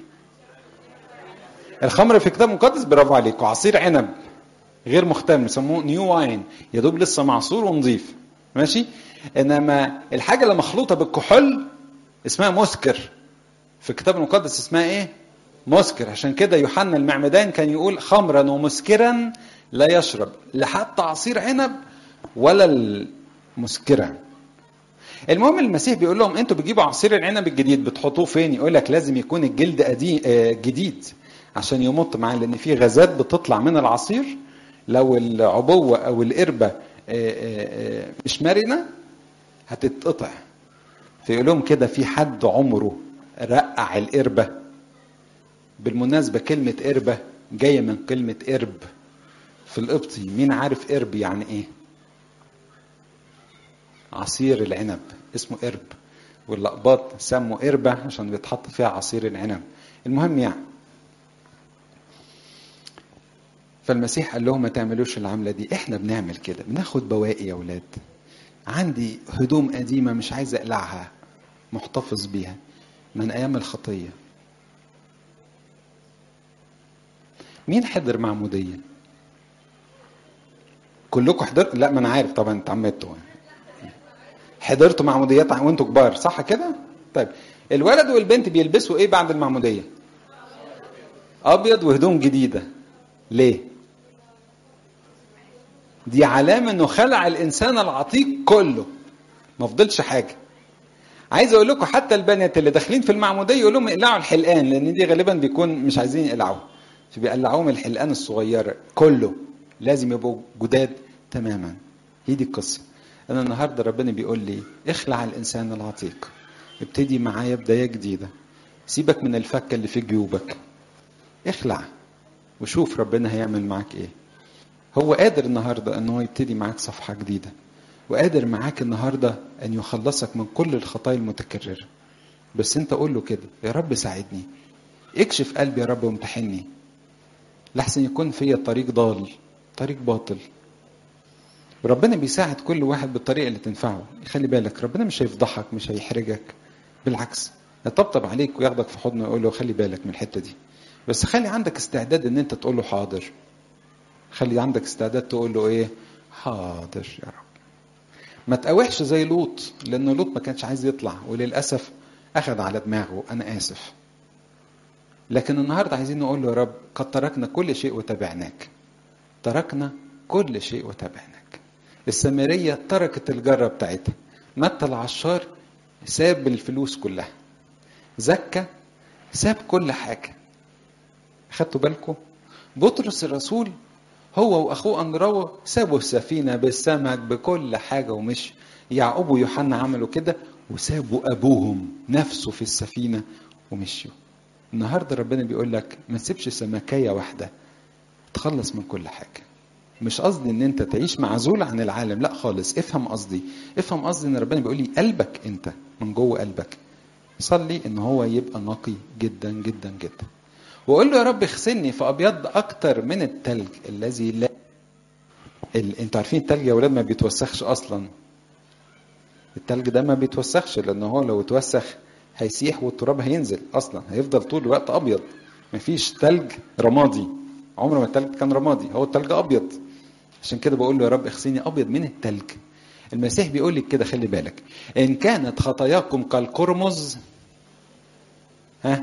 الخمر في الكتاب المقدس برافو عليك وعصير عنب غير مختم يسموه نيو واين يا دوب لسه معصور ونظيف ماشي انما الحاجه اللي مخلوطه بالكحول اسمها مسكر في الكتاب المقدس اسمها ايه مسكر عشان كده يوحنا المعمدان كان يقول خمرا ومسكرا لا يشرب لا حتى عصير عنب ولا المسكرا المهم المسيح بيقول لهم انتوا بتجيبوا عصير العنب الجديد بتحطوه فين يقول لك لازم يكون الجلد قديم آه جديد عشان يمط معاه لان في غازات بتطلع من العصير لو العبوه او القربه مش مرنه هتتقطع فيقول لهم كده في حد عمره رقع القربه بالمناسبة كلمة قربة جاية من كلمة قرب في القبطي مين عارف قرب يعني ايه عصير العنب اسمه قرب واللقباط سموا قربة عشان بيتحط فيها عصير العنب المهم يعني فالمسيح قال لهم ما تعملوش العملة دي احنا بنعمل كده بناخد بواقي يا ولاد عندي هدوم قديمة مش عايز اقلعها محتفظ بيها من ايام الخطية مين حضر معمودية كلكم حضرت لا ما انا عارف طبعا اتعمدتوا حضرتوا معموديات وانتوا كبار صح كده طيب الولد والبنت بيلبسوا ايه بعد المعموديه ابيض وهدوم جديده ليه دي علامه انه خلع الانسان العتيق كله ما فضلش حاجه عايز اقول لكم حتى البنات اللي داخلين في المعموديه يقول لهم اقلعوا الحلقان لان دي غالبا بيكون مش عايزين يقلعوه فبيقلعوهم الحلقان الصغيره كله لازم يبقوا جداد تماما هي دي القصه انا النهارده ربنا بيقول لي اخلع الانسان العتيق ابتدي معايا بدايه جديده سيبك من الفكه اللي في جيوبك اخلع وشوف ربنا هيعمل معاك ايه هو قادر النهارده ان هو يبتدي معاك صفحه جديده وقادر معاك النهارده ان يخلصك من كل الخطايا المتكرره بس انت قول له كده يا رب ساعدني اكشف قلبي يا رب وامتحني لحسن يكون فيا طريق ضال طريق باطل وربنا بيساعد كل واحد بالطريقه اللي تنفعه خلي بالك ربنا مش هيفضحك مش هيحرجك بالعكس يطبطب عليك وياخدك في حضنه ويقول له خلي بالك من الحته دي بس خلي عندك استعداد ان انت تقول له حاضر خلي عندك استعداد تقول له ايه حاضر يا رب ما تقاوحش زي لوط لان لوط ما كانش عايز يطلع وللاسف اخذ على دماغه انا اسف لكن النهارده عايزين نقول له يا رب قد تركنا كل شيء وتبعناك تركنا كل شيء وتبعناك السامريه تركت الجره بتاعتها متى العشار ساب الفلوس كلها زكى ساب كل حاجه خدتوا بالكم بطرس الرسول هو واخوه اندراو سابوا السفينه بالسمك بكل حاجه ومشي يعقوب ويوحنا عملوا كده وسابوا ابوهم نفسه في السفينه ومشيوا النهارده ربنا بيقول لك ما تسيبش سمكيه واحده تخلص من كل حاجه مش قصدي ان انت تعيش معزول عن العالم لا خالص افهم قصدي افهم قصدي ان ربنا بيقول لي قلبك انت من جوه قلبك صلي ان هو يبقى نقي جدا جدا جدا وقول له يا رب اغسلني فابيض اكتر من التلج الذي لا ال... انتوا عارفين التلج يا ولاد ما بيتوسخش اصلا التلج ده ما بيتوسخش لان هو لو اتوسخ هيسيح والتراب هينزل اصلا هيفضل طول الوقت ابيض مفيش تلج رمادي عمره ما التلج كان رمادي هو التلج ابيض عشان كده بقول له يا رب اغسلني ابيض من التلج المسيح بيقول لك كده خلي بالك ان كانت خطاياكم كالقرمز ها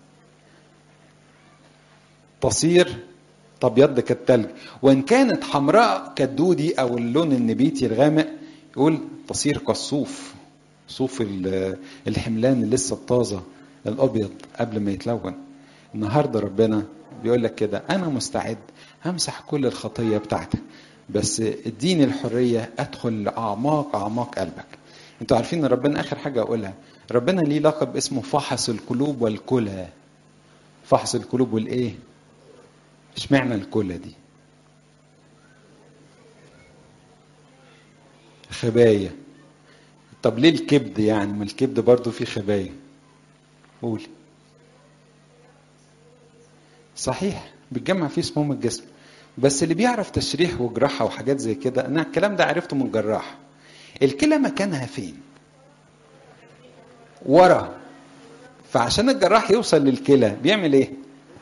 تصير تبيض كالتلج وان كانت حمراء كالدودي او اللون النبيتي الغامق يقول تصير كالصوف صوف الحملان اللي لسه الطازه الابيض قبل ما يتلون النهارده ربنا بيقول لك كده انا مستعد همسح كل الخطيه بتاعتك بس اديني الحريه ادخل لاعماق اعماق قلبك انتوا عارفين ان ربنا اخر حاجه اقولها ربنا ليه لقب اسمه فحص القلوب والكلى فحص القلوب والايه اشمعنى الكلى دي خبايا طب ليه الكبد يعني ما الكبد برضو فيه خبايا قولي صحيح بيتجمع فيه سموم الجسم بس اللي بيعرف تشريح وجراحة وحاجات زي كده انا الكلام ده عرفته من جراح الكلى مكانها فين ورا فعشان الجراح يوصل للكلى بيعمل ايه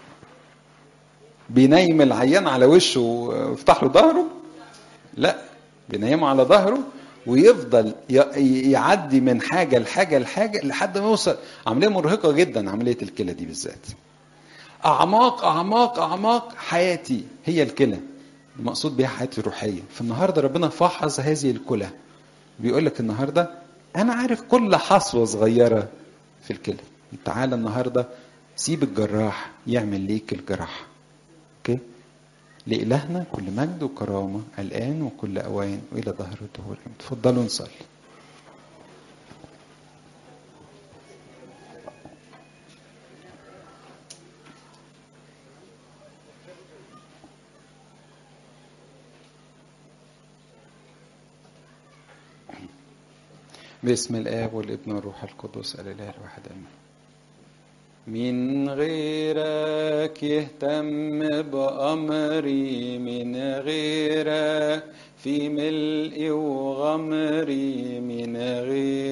بينيم العيان على وشه ويفتح له ظهره لا بينيمه على ظهره ويفضل يعدي من حاجه لحاجه لحاجه لحد ما يوصل عمليه مرهقه جدا عمليه الكلى دي بالذات اعماق اعماق اعماق حياتي هي الكلى المقصود بها حياتي الروحيه فالنهارده ربنا فحص هذه الكلى بيقول لك النهارده انا عارف كل حصوه صغيره في الكلى تعالى النهارده سيب الجراح يعمل ليك الجراحه اوكي لإلهنا كل مجد وكرامة الآن وكل أوان وإلى ظهر الدهور تفضلوا نصلي باسم الآب والابن والروح القدس الإله الواحد آمين من غيرك يهتم بأمري من غيرك في ملئي وغمري من غير